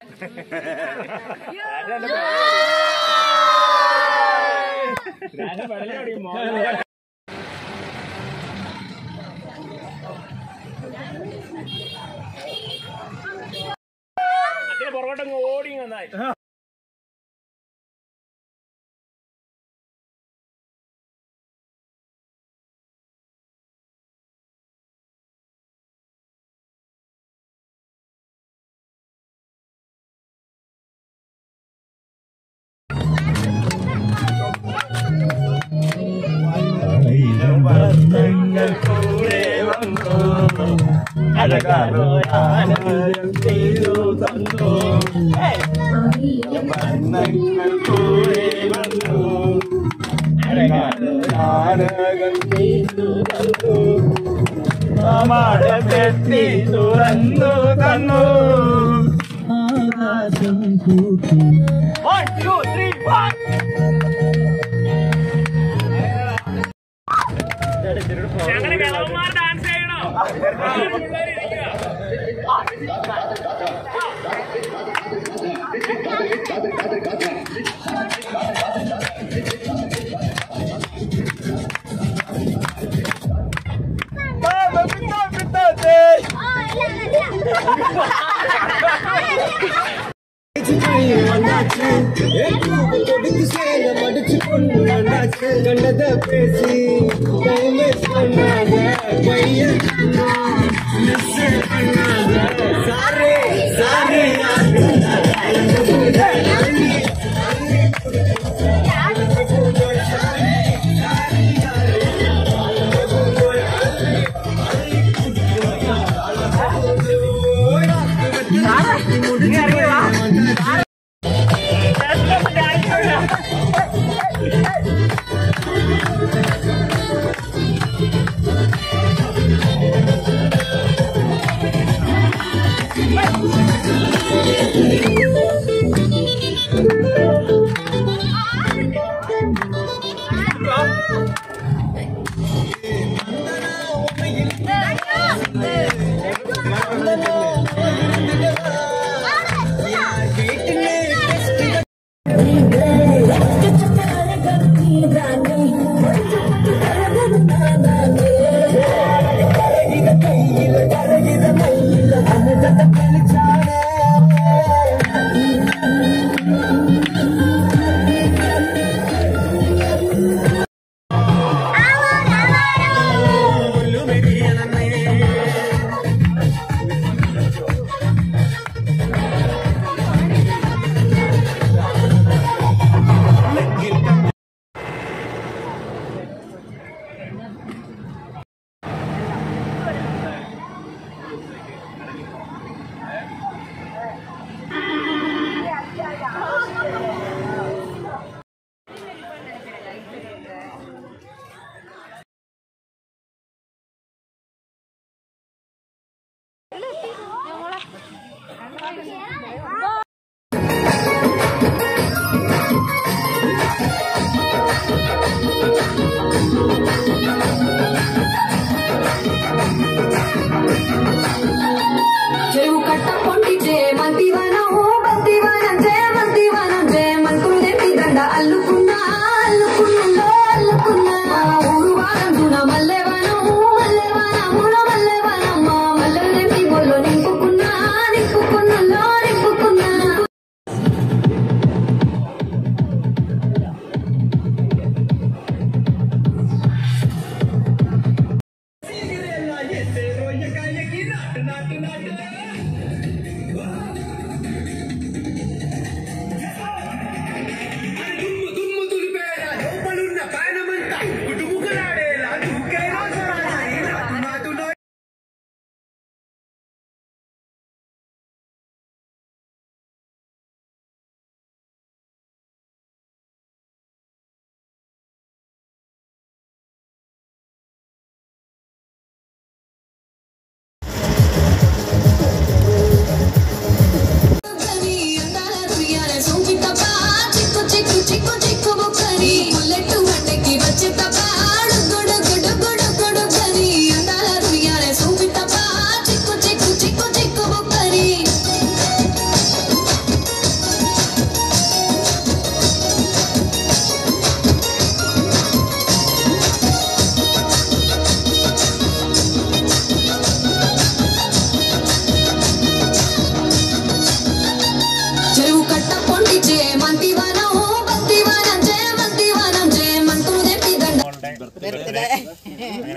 പുറകോട്ടങ്ങ് ഓടി നന്നായി പെട്ടി തുറന്നു തന്നു One, two, three, one. ഞങ്ങളുടെ കിളവന്മാർ ഡാൻസ് ചെയ്യണോ പിള്ളേർ ഇരിക്കുക கண்டத பேசி டைம் வேஸ்ட் பண்ணாத பையன் பண்ணாத சாரி சாரி ഡാൻസ്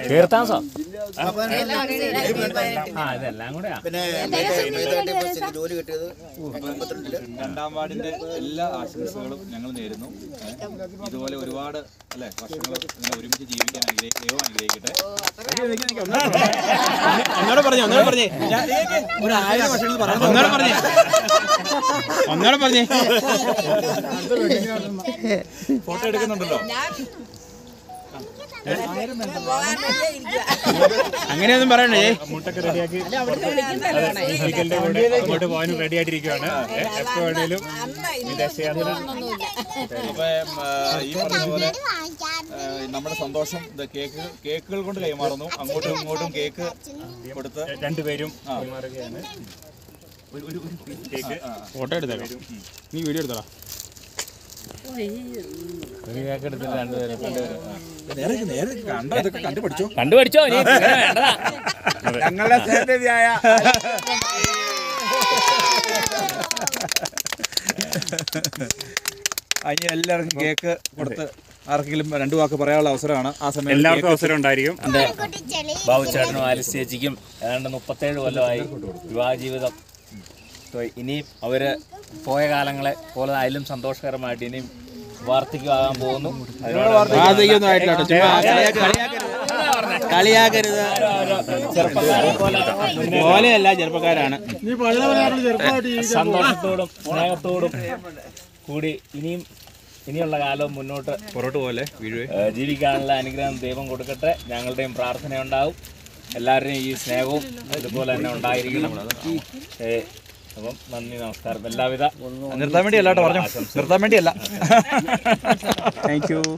കീർത്താസോ ആ ഇതെല്ലാം കൂടെയാ പിന്നെ മേധാവിന്റെ ബസ്സിൽ ജോലി കിട്ടിയത് എൺപത്തിരണ്ടില് രണ്ടാം വാർഡിന്റെ എല്ലാ ആശംസകളും ഞങ്ങൾ നേരുന്നു ഏ, ഇതുപോലെ ഒരുപാട് അല്ലെ വർഷങ്ങൾ ഇങ്ങനെ ഒരുമിച്ച് ജീവിക്കാൻ അനുഗ്രഹിക്കും ദൈവം അനുഗ്രഹിക്കട്ടെ ഒന്നോടെ പറഞ്ഞേ ഒന്നോടെ പറഞ്ഞേ ഒരു ആയിരം വർഷങ്ങൾ പറഞ്ഞു ഒന്നോടെ പറഞ്ഞേ ഒന്നോടെ പറഞ്ഞേ ഫോട്ടോ എടുക്കുന്നുണ്ടല്ലോ അങ്ങനെയൊന്നും പറയണേ മുട്ടൊക്കെ റെഡിയാക്കി സ്പീക്കറിന്റെ കൂടെ അങ്ങോട്ട് പോകാനും റെഡി ആയിട്ടിരിക്കുകയാണ് എപ്പോ വേണേലും വിദേശയാത്ര അപ്പൊ ആ, ഈ പറഞ്ഞ പോലെ ആ, നമ്മുടെ സന്തോഷം ഇത് കേക്ക് കേക്കുകൾ കൊണ്ട് കൈമാറുന്നു അങ്ങോട്ടും ഇങ്ങോട്ടും കേക്ക് കൊടുത്ത് രണ്ടുപേരും കൈമാറുകയാണ് കേക്ക് ഫോട്ടോ എടുത്തേക്കാം നീ വീഡിയോ എടുത്തോളാ നേരെ നേരെ കണ്ടോ ഇതൊക്കെ കണ്ടുപിടിച്ചോ കണ്ടുപിടിച്ചോ നീ ഇങ്ങനെ വേണ്ടതാ ഞങ്ങളുടെ സേവ്യായ അതിന് എല്ലാവർക്കും കേക്ക് കൊടുത്ത് ആർക്കെങ്കിലും രണ്ടു വാക്ക് പറയാനുള്ള അവസരമാണ് ആ സമയം എല്ലാവർക്കും അവസരം ഉണ്ടായിരിക്കും ബാബുച്ചേട്ടനും ആലിസ് ചേച്ചിക്കും ഏതാണ്ട് മുപ്പത്തേഴ് കൊല്ലമായി വിവാഹ ജീവിതം ഇപ്പൊ ഇനിയും അവര് പോയ കാലങ്ങളെ പോലെ അതിലും സന്തോഷകരമായിട്ട് ഇനിയും വാർദ്ധക്യമാകാൻ പോകുന്നു അതിനോട് വാർദ്ധക്യൊന്നും ആയിട്ടില്ല കേട്ടോ. ചുമ്മാ കളിയാക്കരുത് കളിയാക്കരുത് ചെറുപ്പക്കാരെ പോലെ പോലെയല്ല ചെറുപ്പക്കാരാണ് സന്തോഷത്തോടും സ്നേഹത്തോടും കൂടി ഇനിയും ഇനിയുള്ള കാലം മുന്നോട്ട് പുറോട്ട് പോലെ വീഴുവേ ഏഹ് ജീവിക്കാനുള്ള അനുഗ്രഹം ദൈവം കൊടുക്കട്ടെ ഞങ്ങളുടെയും പ്രാർത്ഥന ഉണ്ടാവും എല്ലാവരുടെയും ഈ സ്നേഹവും ഇതുപോലെ തന്നെ ഉണ്ടായിരിക്കണം ഏഹ് അപ്പം നന്ദി നമസ്കാരം എല്ലാവിധ നിർത്താൻ വേണ്ടിയല്ല കേട്ടോ പറഞ്ഞു നിർത്താൻ വേണ്ടിയല്ല താങ്ക് യു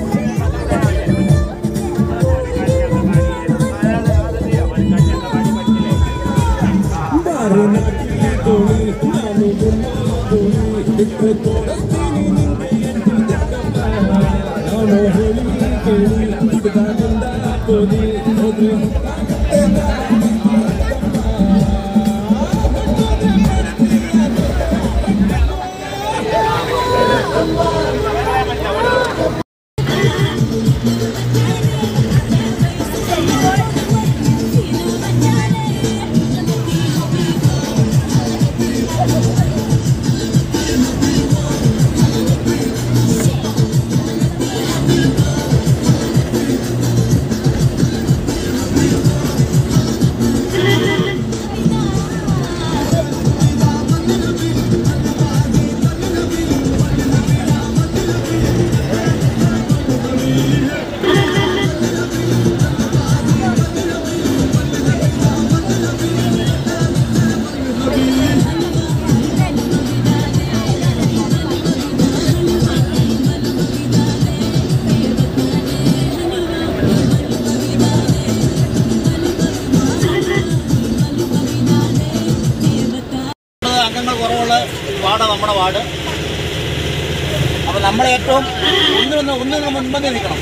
അംഗങ്ങൾ കുറവുള്ള വാർഡ് നമ്മുടെ വാർഡ് അപ്പൊ നമ്മൾ ഏറ്റവും ഒന്നിനൊന്ന് ഒന്നിനൊന്ന് മുൻപന്തി നിൽക്കണം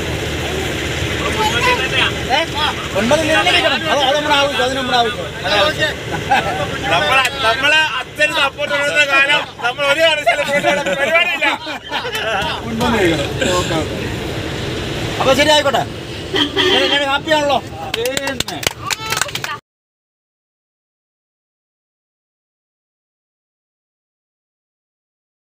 ഏ? മുൻപന്തി നിന്ന് നിൽക്കണം അത് അത് നമ്മുടെ ആവശ്യം അതിന് നമ്മുടെ ആവശ്യം അതെ ആവശ്യം നമ്മളെ നമ്മളെ അച്ഛൻ സപ്പോർട്ട് കൊടുത്ത കാലം നമ്മൾ ഒരു പരിപാടിയില്ല അപ്പൊ ശരി ആയിക്കോട്ടെ ഹാപ്പിയാണല്ലോ